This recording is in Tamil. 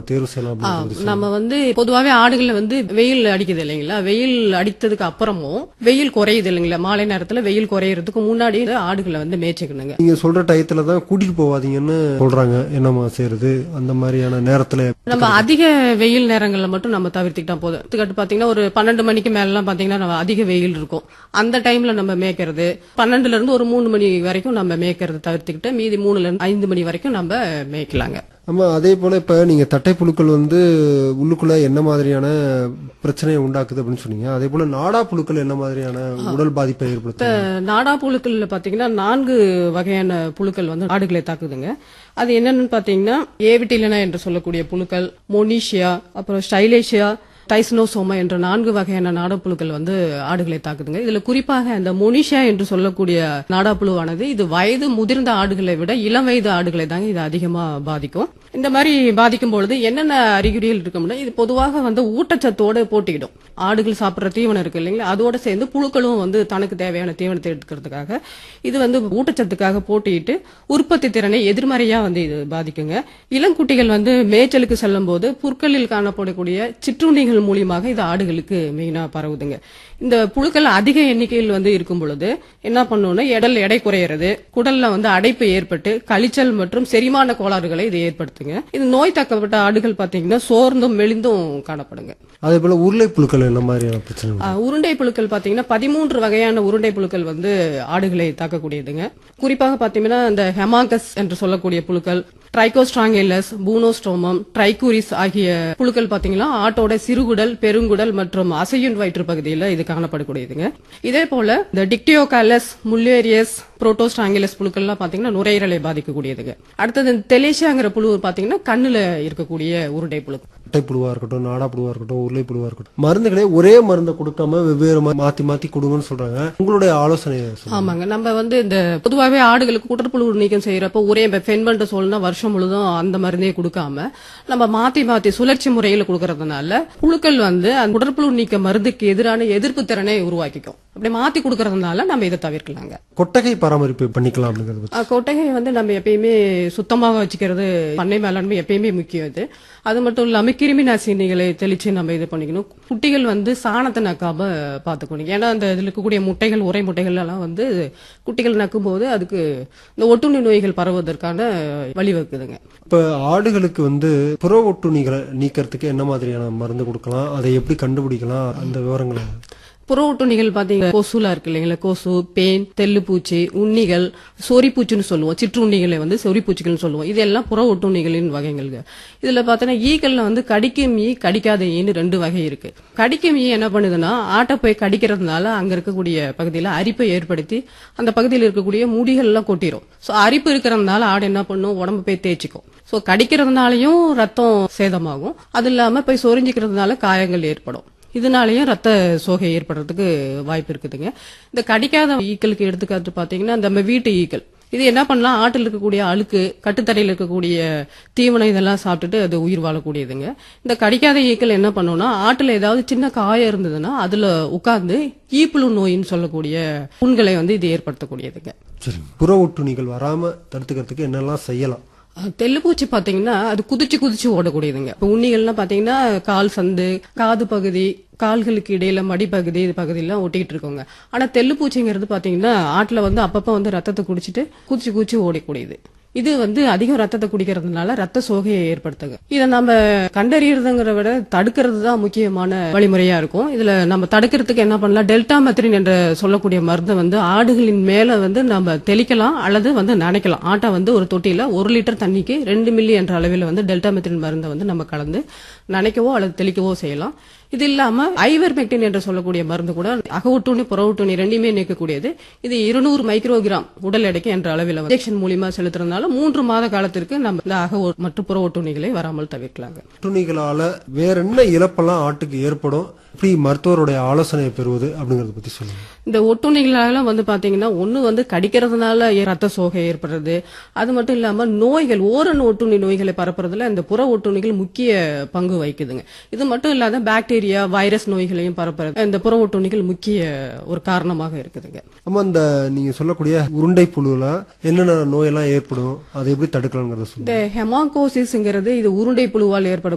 தேர்வு செய்யலாம் அப்படின்னு சொல்லி நம்ம வந்து பொதுவாவே ஆடுகளை வந்து வெயில் அடிக்குது இல்லைங்களா வெயில் அடித்ததுக்கு அப்புறமும் வெயில் குறையுது இல்லைங்களா மாலை நேரத்துல வெயில் குறையறதுக்கு முன்னாடி ஆடுகளை வந்து மேய்ச்சிக்கணுங்க நீங்க சொல்ற டயத்துல தான் கூட்டிட்டு போவாதீங்கன்னு சொல்றாங்க என்னம்மா செய்யறது அந்த மாதிரியான நேரத்துல நம்ம அதிக வெயில் நேரங்கள்ல மட்டும் நம்ம தவிர்த்துக்கிட்டா போதும் எடுத்துக்காட்டு பாத்தீங்கன்னா ஒரு பன்னெண்டு மணிக்கு மேலாம் பாத்தீங்கன்னா நம்ம அதிக வெயில் இருக்கும் அந்த டைம்ல நம்ம மேய்க்கிறது பன்னெண்டுல இருந்து ஒரு மூணு மணி வரைக்கும் நம்ம மேய்க்கிறது தவிர்த்துக்கிட்டு மீதி மூணுல இருந்து ஐந்து மணி வரைக்கும் நம்ம மேய்க்கலாங்க ஆமா அதே போல இப்ப நீங்க தட்டை புழுக்கள் வந்து உள்ளுக்குள்ள என்ன மாதிரியான பிரச்சனையை உண்டாக்குது அப்படின்னு சொன்னீங்க அதே போல நாடா புழுக்கள் என்ன மாதிரியான உடல் பாதிப்பை ஏற்படுத்தும் நாடா புழுக்கள்ல பாத்தீங்கன்னா நான்கு வகையான புழுக்கள் வந்து ஆடுகளை தாக்குதுங்க அது என்னன்னு பாத்தீங்கன்னா ஏவிட்டிலனா என்று சொல்லக்கூடிய புழுக்கள் மொனிஷியா அப்புறம் ஸ்டைலேஷியா டைஸ்னோசோமா என்ற நான்கு வகையான நாடாப்புழுக்கள் வந்து ஆடுகளை தாக்குதுங்க இதுல குறிப்பாக இந்த மொனிஷியா என்று சொல்லக்கூடிய நாடாப்புழுவானது இது வயது முதிர்ந்த ஆடுகளை விட இளம் வயது ஆடுகளை தாங்க இது அதிகமா பாதிக்கும் இந்த மாதிரி பாதிக்கும் பொழுது என்னென்ன அறிகுறிகள் இருக்கும்னா இது பொதுவாக வந்து ஊட்டச்சத்தோட போட்டியிடும் ஆடுகள் சாப்பிடுற தீவனம் இருக்கு இல்லைங்களா அதோட சேர்ந்து புழுக்களும் வந்து தனக்கு தேவையான தீவனத்தை எடுக்கிறதுக்காக இது வந்து ஊட்டச்சத்துக்காக போட்டியிட்டு உற்பத்தி திறனை எதிர்மறையா வந்து இது பாதிக்குங்க இளங்குட்டிகள் வந்து மேய்ச்சலுக்கு செல்லும் போது புற்களில் காணப்படக்கூடிய சிற்றுண்டிகள் மூலியமாக இது ஆடுகளுக்கு மெயினா பரவுதுங்க இந்த புழுக்கள் அதிக எண்ணிக்கையில் வந்து இருக்கும் பொழுது என்ன பண்ணும்னா எடல் எடை குறையிறது குடல்ல வந்து அடைப்பு ஏற்பட்டு கழிச்சல் மற்றும் செரிமான கோளாறுகளை இது ஏற்படுத்துங்க இது நோய் தாக்கப்பட்ட ஆடுகள் பாத்தீங்கன்னா சோர்ந்தும் மெலிந்தும் காணப்படுங்க அதே போல உருளை புழுக்கள் என்ன மாதிரியான பிரச்சனை ஆஹ், உருண்டை புழுக்கள் பாத்தீங்கன்னா பதிமூன்று வகையான உருண்டை புழுக்கள் வந்து ஆடுகளை தாக்கக்கூடியதுங்க குறிப்பாக பாத்தீங்கன்னா இந்த ஹெமாங்கஸ் என்று சொல்லக்கூடிய புழுக்கள் ட்ரைகோஸ்ட்ராங்கெல்லஸ் பூனோஸ்டோமம் ட்ரைகூரிஸ் ஆகிய புழுக்கள் பாத்தீங்கன்னா ஆட்டோட சிறுகுடல் பெருங்குடல் மற்றும் அசையுன் வயிற்று பகுதியில் இது காணப்படக்கூடியதுங்க இதே போல இந்த டிக்டியோகாலஸ் முல்லேரியஸ் புரோட்டோஸ்ட்ராங்கிலஸ் புழுக்கள்லாம் பாத்தீங்கன்னா நுரையீரலை பாதிக்கக்கூடியதுங்க அடுத்தது இந்த தெலேசியாங்கிற புழு பாத்தீங்கன்னா கண்ணுல இருக்கக்கூடிய உருண்டை புழு தட்டை புழுவா இருக்கட்டும் நாடா புழுவா இருக்கட்டும் உருளை புழுவா இருக்கட்டும் மருந்துகளே ஒரே மருந்தை கொடுக்காம வெவ்வேறு மா- மாத்தி மாத்தி கொடுங்கன்னு சொல்றாங்க உங்களுடைய ஆலோசனை சொல்லுங்க. ஆமாங்க நம்ம வந்து இந்த பொதுவாகவே ஆடுகளுக்கு குடற்புழு நீக்கம் செய்யறப்ப ஒரே ஃபென்மெண்ட் சொல்லணும் வருஷம் முழுதும் அந்த மருந்தே கொடுக்காம நம்ம மாத்தி மாத்தி சுழற்சி முறையில கொடுக்கறதுனால புழுக்கள் வந்து அந்த குடற்புழு நீக்க மருந்துக்கு எதிரான எதிர்ப்பு திறனை உருவாக்கிக்கும் அப்படி மாத்தி கொடுக்கறதுனால நம்ம இதை தவிர்க்கலாங்க கொட்டகை பராமரிப்பு பண்ணிக்கலாம் அப்படிங்கறது பத்தி. அஹ் கொட்டகையை வந்து நம்ம எப்பயுமே சுத்தமாக வச்சுக்கிறது பண்ணை மேலாண்மை எப்பயுமே முக்கியம் இது அது மட்டும் இல்லாம கிருமி நாசினிகளை தெளிச்சு நம்ம இது பண்ணிக்கணும் குட்டிகள் வந்து சாணத்தை நக்காம பாத்துக்கணும் ஏன்னா அந்த இதுல இருக்கக்கூடிய முட்டைகள் உரை முட்டைகள் எல்லாம் வந்து குட்டிகள் நக்கும் போது அதுக்கு இந்த ஒட்டுண்ணி நோய்கள் பரவுவதற்கான வழிவகுக்குதுங்க இப்ப ஆடுகளுக்கு வந்து புற ஒட்டுண்ணிகளை நீக்கிறதுக்கு என்ன மாதிரியான மருந்து கொடுக்கலாம் அதை எப்படி கண்டுபிடிக்கலாம் அந்த விவரங்களை புற ஒட்டுண்ணிகள் பாத்தீங்க கொசுலா இருக்கு இல்லைங்களா கொசு பேன் தெல்லுப்பூச்சி உண்ணிகள் சொறிப்பூச்சின்னு சொல்லுவோம் சிற்றுண்ணிகளை வந்து சொறிப்பூச்சிகள்னு சொல்லுவோம் இதெல்லாம் புற ஒட்டுண்ணிகளின் வகைகள்ங்க இதுல பார்த்தோன்னா ஈக்கள்ல வந்து கடிக்கும் ஈ கடிக்காத ஈன்னு ரெண்டு வகை இருக்கு கடிக்கும் ஈ என்ன பண்ணுதுன்னா ஆட்டை போய் கடிக்கிறதுனால அங்க இருக்கக்கூடிய பகுதியில அரிப்பை ஏற்படுத்தி அந்த பகுதியில் இருக்கக்கூடிய முடிகள் எல்லாம் கொட்டிரும் சோ அரிப்பு இருக்கிறதுனால ஆடு என்ன பண்ணும் உடம்பு போய் தேய்ச்சிக்கும் சோ கடிக்கிறதுனாலயும் ரத்தம் சேதமாகும் அது இல்லாம போய் சொரிஞ்சிக்கிறதுனால காயங்கள் ஏற்படும் இதனாலயும் ரத்த சோகை ஏற்படுறதுக்கு வாய்ப்பு இருக்குதுங்க இந்த கடிக்காத ஈக்களுக்கு எடுத்துக்காட்டு பாத்தீங்கன்னா நம்ம வீட்டு ஈக்கள் இது என்ன பண்ணலாம் ஆட்டில் இருக்கக்கூடிய அழுக்கு கட்டுத்தரையில் இருக்கக்கூடிய தீவனம் இதெல்லாம் சாப்பிட்டுட்டு அது உயிர் வாழக்கூடியதுங்க இந்த கடிக்காத ஈக்கள் என்ன பண்ணும்னா ஆட்டுல ஏதாவது சின்ன காயம் இருந்ததுன்னா அதுல உட்கார்ந்து ஈப்புழு நோயின்னு சொல்லக்கூடிய புண்களை வந்து இது ஏற்படுத்தக்கூடியதுங்க சரி புற ஒட்டுண்ணிகள் வராம தடுத்துக்கிறதுக்கு என்னெல்லாம் செய்யலாம் அஹ் தெள்ளுப்பூச்சி பாத்தீங்கன்னா அது குதிச்சு குதிச்சு ஓடக்கூடியதுங்க இப்ப உண்ணிகள்லாம் பாத்தீங்கன்னா கால் சந்து காது பகுதி கால்களுக்கு இடையில மடிப்பகுதி இது பகுதியெல்லாம் ஒட்டிக்கிட்டு இருக்கோங்க ஆனா தெள்ளுப்பூச்சிங்கிறது பாத்தீங்கன்னா ஆட்டுல வந்து அப்பப்ப வந்து ரத்தத்தை குடிச்சிட்டு குதிச்சு குதிச்சு ஓடக்கூடியது இது வந்து அதிகம் ரத்தத்தை குடிக்கிறதுனால ரத்த சோகையை ஏற்படுத்துங்க இதை நம்ம கண்டறியறதுங்கிற விட தடுக்கிறது தான் முக்கியமான வழிமுறையா இருக்கும் இதுல நம்ம தடுக்கிறதுக்கு என்ன பண்ணலாம் டெல்டா மெத்ரின் என்ற சொல்லக்கூடிய மருந்தை வந்து ஆடுகளின் மேல வந்து நம்ம தெளிக்கலாம் அல்லது வந்து நனைக்கலாம் ஆட்டை வந்து ஒரு தொட்டியில ஒரு லிட்டர் தண்ணிக்கு ரெண்டு மில்லி என்ற அளவில் வந்து டெல்டா மெத்ரின் மருந்தை வந்து நம்ம கலந்து நனைக்கவோ அல்லது தெளிக்கவோ செய்யலாம் இது இல்லாம ஐவர்மெக்டின் என்று சொல்லக்கூடிய மருந்து கூட அகவுட்டுணி புறவுட்டுணி ரெண்டுமே நீக்கக்கூடியது இது இருநூறு மைக்ரோகிராம் உடல் எடைக்கு என்ற அளவில் இன்ஜெக்ஷன் மூலியமா செலுத்துறதுனால மூன்று மாத காலத்திற்கு நம்ம இந்த அக ஒ- மற்றும் புற ஒட்டுண்ணிகளை வராமல் தவிர்க்கலாங்க ஒட்டுண்ணிகளால வேற என்ன இழப்பெல்லாம் ஆட்டுக்கு ஏற்படும் எப்படி மருத்துவருடைய ஆலோசனையை பெறுவது அப்படிங்கறத பத்தி சொல்லுங்க இந்த ஒட்டுண்ணிகளால வந்து பாத்தீங்கன்னா ஒண்ணு வந்து கடிக்கிறதுனால ஏ- ரத்த சோகை ஏற்படுறது அது மட்டும் இல்லாம நோய்கள் ஓரணு ஒட்டுண்ணி நோய்களை பரப்புறதுல இந்த புற ஒட்டுண்ணிகள் முக்கிய பங்கு வகிக்குதுங்க இது மட்டும் இல்லாத பாக்டீரியா வைரஸ் நோய்களையும் பரப்புறது இந்த புற ஒட்டுண்ணிகள் முக்கிய ஒரு காரணமாக இருக்குதுங்க ஆமா இந்த நீங்க சொல்லக்கூடிய உருண்டை புழுல என்னென்ன நோயெல்லாம் ஏற்படும் அதை எப்படி தடுக்கலாங்கிறத சொல்லுங்க இந்த ஹெமாகோசிஸ்ங்கிறது இது உருண்டை புழுவால் ஏற்பட